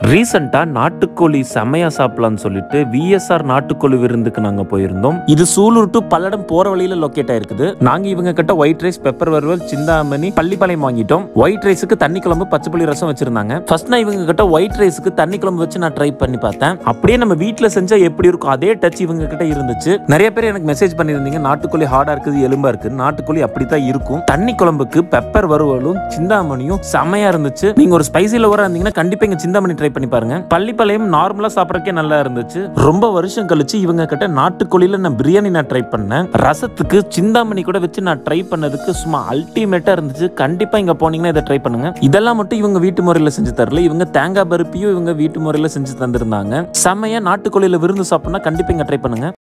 ரீசெண்டா நாட்டுக்கோழி செமையா சாப்பிடலாம்னு சொல்லிட்டு விஎஸ்ஆர் நாட்டுக்கோழி விருந்துக்கு நாங்க போயிருந்தோம் இது சூலூர் டு பல்லடம் போற வழியில லொக்கேட் ஆயிருக்குது நாங்க இவங்க கிட்ட ஒயிட் ரைஸ் பெப்பர் வறுவல் சிந்தாமணி பள்ளிப்பாளையம் வாங்கிட்டோம் ஒயிட் ரைஸுக்கு தண்ணி குழம்பு பச்சை புளி ரசம் வச்சிருந்தாங்க ஃபர்ஸ்ட் நான் இவங்க கிட்ட ஒயிட் ரைஸுக்கு தண்ணி குழம்பு வச்சு நான் ட்ரை பண்ணி பார்த்தேன் அப்படியே நம்ம வீட்ல செஞ்சா எப்படி இருக்கும் அதே டச் இவங்க கிட்ட இருந்துச்சு நிறைய பேர் எனக்கு மெசேஜ் பண்ணியிருந்தீங்க நாட்டுக்கோழி ஹார்டா இருக்குது எலும்பா இருக்கு நாட்டுக்கோழி அப்படித்தான் இருக்கும் தண்ணி குழம்புக்கு பெப்பர் வறுவலும் சிந்தாமணியும் செமையா இருந்துச்சு நீங்க ஒரு ஸ்பைசி லவரா இருந்தீங்கன்னா கண்டிப்பா இங்க சிந்தாமணி ட்ரை பண்ணி பாருங்க பள்ளிப்பாளையம் நார்மலா சாப்பிடறக்கே நல்லா இருந்துச்சு ரொம்ப வருஷம் கழிச்சு இவங்க கிட்ட நாட்டுக்கோழியில நான் பிரியாணி நான் ட்ரை பண்ணேன் ரசத்துக்கு சிந்தாமணி கூட வச்சு நான் ட்ரை பண்ணதுக்கு சும்மா அல்டிமேட்டா இருந்துச்சு கண்டிப்பா இங்க போனீங்கன்னா இதை ட்ரை பண்ணுங்க இதெல்லாம் மட்டும் இவங்க வீட்டு முறையில செஞ்சு தரல இவங்க தேங்காய் பருப்பியும் இவங்க வீட்டு முறையில செஞ்சு தந்திருந்தாங்க செமையா நாட்டுக்கோழியில விருந்து சாப்பிடணும்னா கண்டிப்பா இங்க ட்ரை பண்ணுங்க